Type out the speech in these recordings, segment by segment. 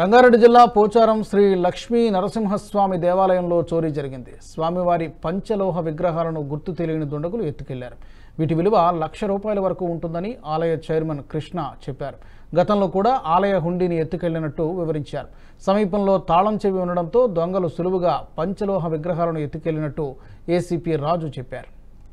రంగారెడ్డి జిల్లా పోచారం శ్రీ లక్ష్మీ నరసింహస్వామి దేవాలయంలో చోరీ జరిగింది స్వామివారి పంచలోహ విగ్రహాలను గుర్తు తెలియని దుండగులు ఎత్తుకెళ్లారు వీటి విలువ లక్ష రూపాయల వరకు ఉంటుందని ఆలయ చైర్మన్ కృష్ణ చెప్పారు గతంలో కూడా ఆలయ హుండీని ఎత్తుకెళ్లినట్టు వివరించారు సమీపంలో తాళం చెవి ఉండడంతో దొంగలు సులువుగా పంచలోహ విగ్రహాలను ఎత్తుకెళ్లినట్టు ఏసీపీ రాజు చెప్పారు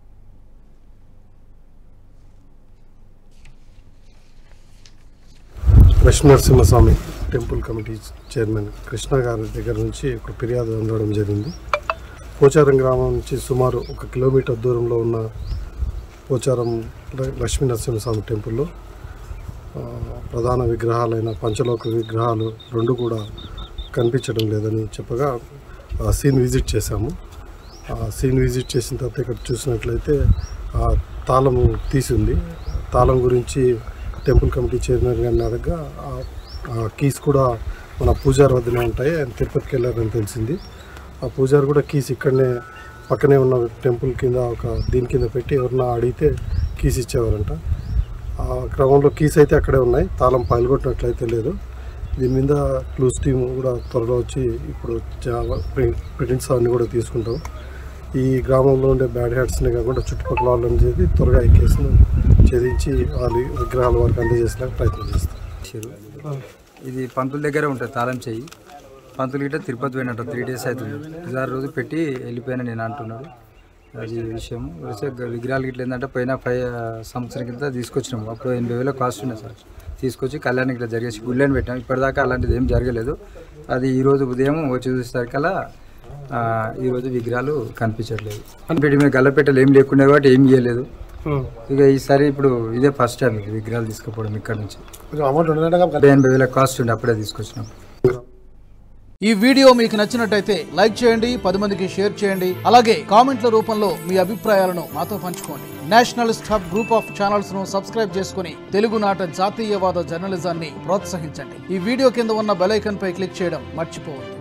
Lakshminarasimhaswamy temple committee chairman Krishna గారి దగ్గర నుంచి ఒక ఫిర్యాదు అందడం జరిగింది పోచారం గ్రామం నుంచి సుమారు ఒక కిలోమీటర్ దూరంలో ఉన్న పోచారం ల- లక్ష్మీనరసింహస్వామి టెంపుల్లో ఆ, ప్రధాన విగ్రహాలైన పంచలోక విగ్రహాలు రెండు కూడా కనిపించడం లేదని చెప్పగా ఆ సీన్ విజిట్ చేశాము ఆ సీన్ విజిట్ చేసిన తర్వాత ఇక్కడ చూసినట్లయితే ఆ తాళము తీసి ఉంది తాళం గురించి టెంపుల్ కమిటీ చైర్మన్ గారిని అడగగా ఆ- ఆ కీస్ కూడా మన పూజారి వద్దనే ఉంటాయి ఆయన తిరుపతికి వెళ్ళారని తెలిసింది ఆ పూజారి కూడా కీస్ ఇక్కడనే పక్కనే ఉన్న టెంపుల్ కింద ఒక దీని కింద పెట్టి ఎవరన్నా అడిగితే కీస్ ఇచ్చేవారంట ఆ క్రమంలో కీస్ అయితే అక్కడే ఉన్నాయి తాళం పగలగొట్టినట్లయితే లేదు దీని మీద క్లూస్ టీమ్ కూడా త్వరలో వచ్చి ఇప్పుడు ప్రింట్స్ అన్ని కూడా తీసుకుంటాం ఈ గ్రామంలో ఉండే బ్యాడ్ హ్యాట్స్ని కాకుండా చుట్టుపక్కల వాళ్ళని చేసి త్వరగా ఈ కేసును ఛేదించి వాళ్ళ విగ్రహాల వరకు అందజేసేలాగా ప్రయత్నం చేస్తాం ఇచ్చారు ఇది పంతుల దగ్గర ఉంటుంది తాళం చెయ్యి పంతులు గిట్ట తిరుపతి పోయినట్టు త్రీ డేస్ అవుతుంది ఇదారు రోజు పెట్టి వెళ్ళిపోయినా నేను అంటున్నాడు అది విషయం వస్తే గ- విగ్రహాలు గిట్ల ఏంటంటే పోయిన ఫైవ్ సంవత్సరం కింద తీసుకొచ్చినాము అప్పుడు ఎనభై వేల కాస్ట్ ఉన్నాయి సార్ తీసుకొచ్చి కళ్యాణం ఇట్లా జరిగేసి గుళ్ళని పెట్టాం ఇప్పటిదాకా అలాంటిది ఏం జరగలేదు అది ఈ రోజు ఉదయం వచ్చి చూసేసరికల్లా ఆ, ఈ రోజు విగ్రహాలు కనిపించట్లేదు పెట్టి మీద గల్లపెట్టెలు ఏం లేకుండా కాబట్టి ఏం ఇవ్వలేదు ఇక ఈసారి ఇప్పుడు ఇదే ఫస్ట్ టైం ఇది విగ్రహాలు తీసుకుపోవడం ఇక్కడ నుంచి అమౌంట్ ఉండగా డెబ్బై ఎనభై వేల కాస్ట్ ఉండి అప్పుడే తీసుకొచ్చినాం ఈ వీడియో మీకు నచ్చినట్టయితే లైక్ చేయండి పది మందికి షేర్ చేయండి అలాగే కామెంట్ల రూపంలో మీ అభిప్రాయాలను మాతో పంచుకోండి nationalist hub group of channels ను సబ్స్క్రైబ్ చేసుకుని తెలుగునాట జాతీయవాద జర్నలిజాన్ని ప్రోత్సహించండి ఈ వీడియో కింద ఉన్న బెల్ ఐకాన్ పై క్లిక్ చేయడం మర్చిపోవద్దు